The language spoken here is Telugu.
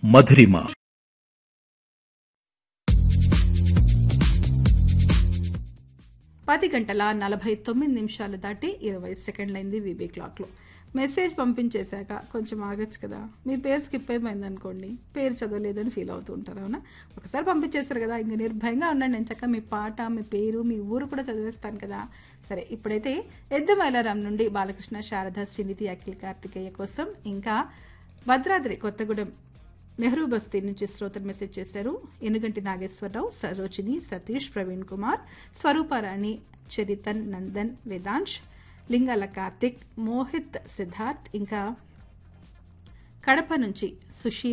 మధురిమ పది గంటల నలభై తొమ్మిది నిమిషాలు దాటి ఇరవై సెకండ్లైంది వీబీ క్లాక్లో మెసేజ్ పంపించేశాక కొంచెం ఆగచ్చు కదా మీ పేరు స్కిప్ అయిపోయింది అనుకోండి పేరు చదవలేదని ఫీల్ అవుతూ ఉంటారు అవునా ఒకసారి పంపించేశారు కదా ఇంక నిర్భయంగా ఉండండి నేను చక్కగా మీ పాట మీ పేరు మీ ఊరు కూడా చదివేస్తాను కదా సరే ఇప్పుడైతే ఎద్దు మైలారాం నుండి బాలకృష్ణ శారద శ్రీనిధి అఖిల్ కార్తికేయ కోసం ఇంకా భద్రాద్రి కొత్తగూడెం నెహ్రూ బస్తీ నుంచి శ్రోతలు మెసేజ్ చేశారు ఎనుగంటి నాగేశ్వరరావు సరోజిని సతీష్ ప్రవీణ్ కుమార్ స్వరూపారాణి చరితన్ నందన్ వేదాంశ్ లింగాల కార్తిక్ మోహిత్ సిద్ధార్థ్ ఇంకా కడప నుంచి సుశీల్